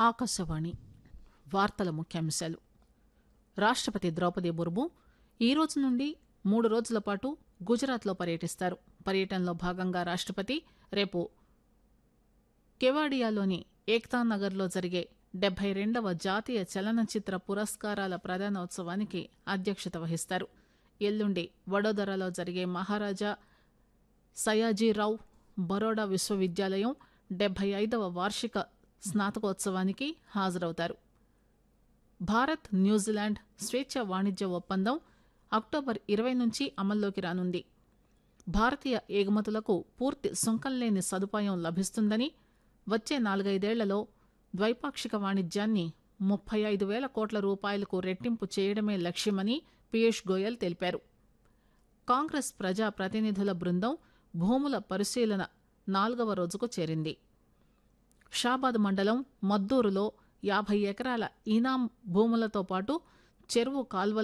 ఆకాశవాణి వార్తల ముఖ్యాంశాలు రాష్టపతి ద్రౌపది ముర్ము ఈ రోజు నుండి మూడు రోజుల పాటు గుజరాత్లో పర్యటిస్తారు పర్యటనలో భాగంగా రాష్టపతి రేపు కెవాడియాలోని ఏక్తా నగర్లో జరిగే డెబ్బై రెండవ జాతీయ చలనచిత్ర పురస్కారాల ప్రదానోత్సవానికి అధ్యక్షత వహిస్తారు ఎల్లుండి వడోదరలో జరిగే మహారాజా సయాజీరావు బరోడా విశ్వవిద్యాలయం డెబ్బై ఐదవ వార్షిక స్నాతకోత్సవానికి హాజరవుతారు భారత్ న్యూజిలాండ్ స్వేచ్ఛ వాణిజ్య ఒప్పందం అక్టోబర్ ఇరవై నుంచి అమల్లోకి రానుంది భారతీయ ఎగుమతులకు పూర్తి సుంకం లేని సదుపాయం లభిస్తుందని వచ్చే నాలుగైదేళ్లలో ద్వైపాక్షిక వాణిజ్యాన్ని ముప్పై ఐదు వేల కోట్ల రూపాయలకు రెట్టింపు చేయడమే లక్ష్యమని పీయూష్ గోయల్ తెలిపారు కాంగ్రెస్ ప్రజా ప్రతినిధుల బృందం భూముల పరిశీలన నాలుగవ రోజుకు చేరింది షాబాద్ మండలం మద్దూరులో యాభై ఎకరాల ఈనాం భూములతో పాటు చెరువు కాల్వల